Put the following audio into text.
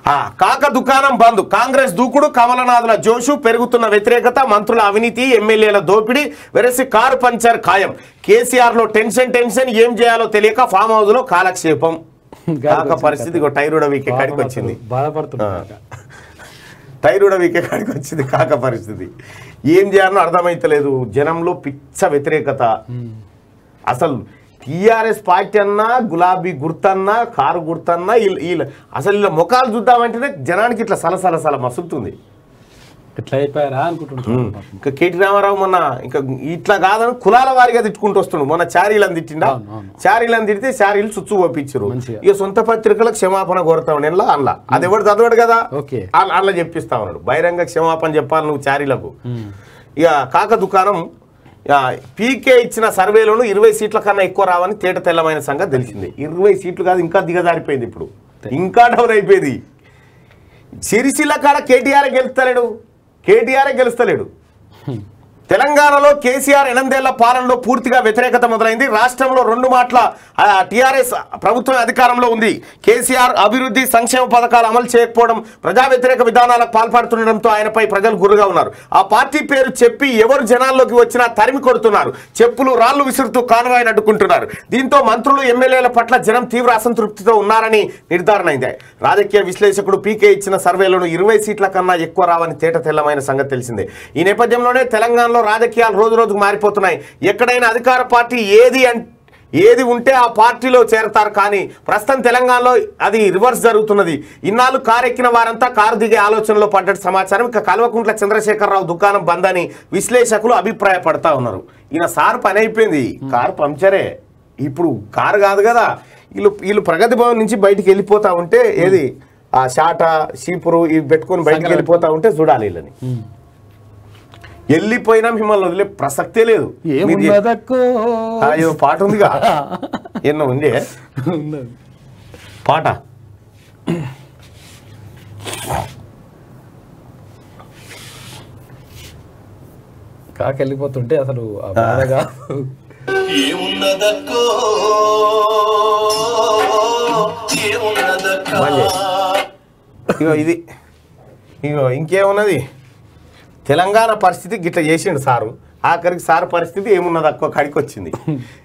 ఆ, కాక దుకాణం బంద్ కాంగ్రెస్ దూకుడు కమలనాథుల జోషు పెరుగుతున్న వ్యతిరేకత మంత్రుల అవినీతి ఎమ్మెల్యేల దోపిడీ వెరసి కారు పంచర్ ఖాయం కేసీఆర్ లో టెన్షన్ టెన్షన్ ఏం చేయాలో తెలియక ఫామ్ హౌస్ లో కాలక్షేపం కాక పరిస్థితి ఇగో టైరుడ వీకే కాడికి వచ్చింది బాధపడుతున్నా టైరుడ వీకే కాడికి వచ్చింది కాక పరిస్థితి ఏం చేయాలో అర్థమైతలేదు జనంలో పిచ్చ వ్యతిరేకత అసలు టీఆర్ఎస్ పార్టీ అన్నా గులాబీ గుర్తన్నా కారు గుర్తన్నా వీళ్ళ- వీళ్ళ అసలు వీళ్ళ ముఖాలు చూద్దామంటేనే జనానికి ఇట్లా సలసల సల మసులుతుంది ఎట్లా అయిపోయారా అనుకుంటున్నాను పాపం. ఇంకా కేటీ రామారావు మొన్న ఇంకా ఇట్లా కాదని కులాల వారిగా తిట్టుకుంటూ వస్తుండు మొన్న చారీలను తిట్టిండా అవును, అవును. చారీలను తిడితే చారీలు చుచ్చు పంపించారు మంచిగా. ఇక సొంత పత్రికలకు క్షమాపణ కోరుతా ఉండే అన్లా అది ఎవడు చదవడు కదా ఓకే. అల్ల- అల్ల చెప్పిస్తా ఉన్నాడు బహిరంగ క్షమాపణ చెప్పాలి నువ్వు చారీలకు ఉమ్. ఇక కాక దుకాణం ఆ, పీకే ఇచ్చిన సర్వేలోను ఇరవై సీట్ల కన్నా ఎక్కువ రావని తేట తెల్లమైన సంగతి తెలిసింది ఇరవై సీట్లు కాదు ఇంకా దిగజారిపోయింది ఇప్పుడు ఇంకా డౌన్ అయిపోయింది సిరిసిల్ల కాడ కేటీఆర్ గెలుస్తలేడు కేటీఆర్ గెలుస్తలేడు తెలంగాణలో కేసీఆర్ ఎనిమిదేళ్ల పాలనలో పూర్తిగా వ్యతిరేకత మొదలైంది రాష్ట్రంలో రెండు మాటల టీఆర్ఎస్ ప్రభుత్వం అధికారంలో ఉంది కేసీఆర్ అభివృద్ధి సంక్షేమ పథకాలు అమలు చేయకపోవడం ప్రజా వ్యతిరేక విధానాలకు పాల్పడుతుండడంతో ఆయనపై ప్రజలు గురుగా ఉన్నారు ఆ పార్టీ పేరు చెప్పి ఎవరు జనాల్లోకి వచ్చినా తరిమి కొడుతున్నారు చెప్పులు రాళ్లు విసురుతూ కానువాయిని అడ్డుకుంటున్నారు దీంతో మంత్రులు ఎమ్మెల్యేల పట్ల జనం తీవ్ర అసంతృప్తితో ఉన్నారని నిర్ధారణ అయింది రాజకీయ విశ్లేషకుడు పీకే ఇచ్చిన సర్వేలను ఇరవై సీట్ల కన్నా ఎక్కువ రావని తేట తెల్లమైన సంగతి తెలిసిందే ఈ నేపథ్యంలోనే తెలంగాణలో రాజకీయాలు రోజు రోజుకు మారిపోతున్నాయి ఎక్కడైనా అధికార పార్టీ ఏది అన్ ఏది ఉంటే ఆ పార్టీలో చేరతారు కానీ ప్రస్తుతం తెలంగాణలో అది రివర్స్ జరుగుతున్నది ఇన్నాళ్ళు కారు ఎక్కిన వారంతా కారు దిగే ఆలోచనలో పడ్డట్టు సమాచారం ఇక కల్వకుంట్ల చంద్రశేఖరరావు దుకాణం బంద్ అని విశ్లేషకులు అభిప్రాయపడతా ఉన్నారు ఈయన సార్ పని అయిపోయింది కారు పంక్చరే ఇప్పుడు కారు కాదు కదా వీళ్ళు వీళ్ళు ప్రగతి భవన్ నుంచి బయటికి వెళ్ళిపోతా ఉంటే ఏది ఆ షాట షీపురు ఇవి పెట్టుకొని బయటికి వెళ్ళిపోతా ఉంటే చూడాలి వీళ్ళని ఉమ్. వెళ్ళిపోయినా మిమ్మల్ని వదిలే ప్రసక్తే లేదు మీరు చే- ఏమున్నదక్కో ఆ, ఏదో పాట ఉందిగా ఎన్నో ఉందే ఉన్నది. పాట కాకి వెళ్ళిపోతుంటే అసలు ఆ బాధగా ఏమున్నదక్కో ఏమున్నదక్క మళ్ళీ. ఇగో ఇది ఇగో ఇంకేమున్నది తెలంగాణ పరిస్థితి గిట్ల చేసిండు సారు ఆఖరికి సార్ పరిస్థితి ఏమున్నది అక్కో కడికి వచ్చింది